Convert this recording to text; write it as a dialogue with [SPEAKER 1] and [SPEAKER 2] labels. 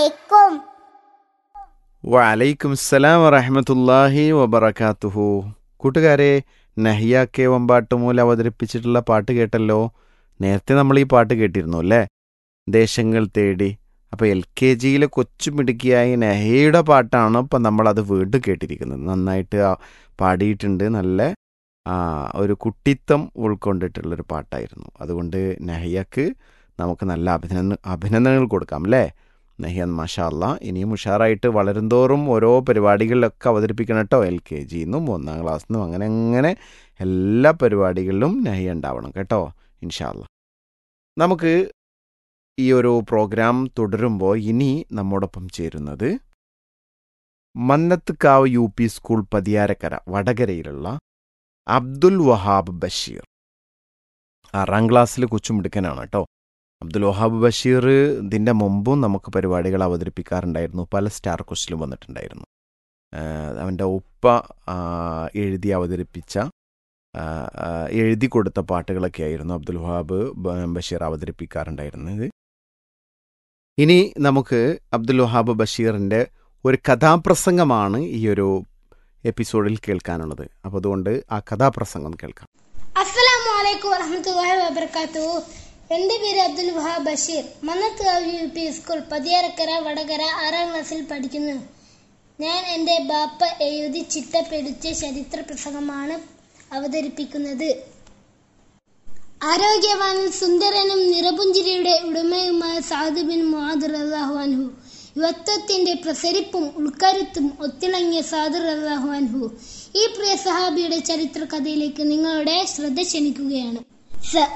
[SPEAKER 1] അലൈക്കും
[SPEAKER 2] വലൈക്കും സലാം വറഹമത്തല്ലാഹി വബറകാതുഹു കൂട്ടുകാരെ നഹിയ കെ വമ്പാട്ടുമൂല അവതരിപ്പിച്ചിട്ടുള്ള പാട്ട് കേട്ടല്ലോ നേരത്തെ നമ്മൾ ഈ പാട്ട് കേട്ടിരുന്നു അല്ലേ ദേശങ്ങൾ തേടി അപ്പോൾ എൽ കെ ജിയിലെ കൊച്ചു മിടുക്കിയായ നഹയുടെ പാട്ടാണ് ഇപ്പം നമ്മളത് വീണ്ടും കേട്ടിരിക്കുന്നത് നന്നായിട്ട് ആ പാടിയിട്ടുണ്ട് നല്ല ആ, ഒരു കുട്ടിത്തം ഉൾക്കൊണ്ടിട്ടുള്ളൊരു പാട്ടായിരുന്നു അതുകൊണ്ട് നഹിയക്ക് നമുക്ക് നല്ല അഭിനന്ദ അഭിനന്ദനങ്ങൾ കൊടുക്കാം അല്ലേ നഹിയൻ മാഷാ അല്ലാ ഇനിയും ഉഷാറായിട്ട് വളരുംതോറും ഓരോ പരിപാടികളിലൊക്കെ അവതരിപ്പിക്കണം കേട്ടോ എൽ കെ ജിന്നും ഒന്നാം ക്ലാസ്സിൽ നിന്നും അങ്ങനെ അങ്ങനെ എല്ലാ പരിപാടികളിലും നഹിയ ഉണ്ടാവണം കേട്ടോ ഇൻഷാ അല്ലാ നമുക്ക് ഈ ഒരു പ്രോഗ്രാം തുടരുമ്പോൾ ഇനി നമ്മോടൊപ്പം ചേരുന്നത് Mannath Kavu U P school Pathiyarakkara വടകരയിലുള്ള അബ്ദുൽ വഹാബ് ബഷീർ ആറാം ക്ലാസ്സിൽ കൊച്ചുമിടുക്കനാണ് കേട്ടോ അബ്ദുൽ വഹാബ് ബഷീർ ഇതിൻ്റെ മുമ്പും നമുക്ക് പരിപാടികൾ അവതരിപ്പിക്കാറുണ്ടായിരുന്നു പല സ്റ്റാർ ക്വസ്റ്റിലും വന്നിട്ടുണ്ടായിരുന്നു ആഹ് അവൻ്റെ ഉപ്പ ആഹ് എഴുതി അവതരിപ്പിച്ച ആഹ് ആഹ് എഴുതി കൊടുത്ത പാട്ടുകളൊക്കെ ആയിരുന്നു അബ്ദുൽ വഹാബ് ബ- ബഷീർ അവതരിപ്പിക്കാറുണ്ടായിരുന്നത് ഇനി നമുക്ക് അബ്ദുൽ വഹാബ് ബഷീറിൻ്റെ ഒരു കഥാപ്രസംഗമാണ് ഈ ഒരു എപ്പിസോഡിൽ കേൾക്കാനുള്ളത് അപ്പോൾ അതുകൊണ്ട് ആ കഥാപ്രസംഗം കേൾക്കാം
[SPEAKER 3] അസ്സലാമു അലൈക്കും വറഹ്മത്തുള്ളാഹി വബർക്കാത്തു എൻ്റെ പേര് Abdul Wahab Basheer Mannath U P school Pathiyarakkara Vadakara ആറാം ക്ലാസ്സിൽ പഠിക്കുന്നു ഞാൻ എൻ്റെ ബാപ്പ എഴുതി ചിട്ടപ്പെടുത്തിയ ചരിത്ര പ്രസംഗമാണ് അവതരിപ്പിക്കുന്നത് ആരോഗ്യവാനും സുന്ദരനും നിറപുഞ്ചിരിയുടെ ഉടമയുമായ സാദ് ബിൻ മുആദ് റളിയല്ലാഹു അൻഹു യുവത്വത്തിന്റെ പ്രസരിപ്പും ഉൾക്കരുത്തും ഒത്തിണങ്ങിയ സാദ് റളിയല്ലാഹു അൻഹു ഈ പ്രിയ സഹാബിയുടെ ചരിത്ര കഥയിലേക്ക് നിങ്ങളുടെ ശ്രദ്ധ ക്ഷണിക്കുകയാണ് സ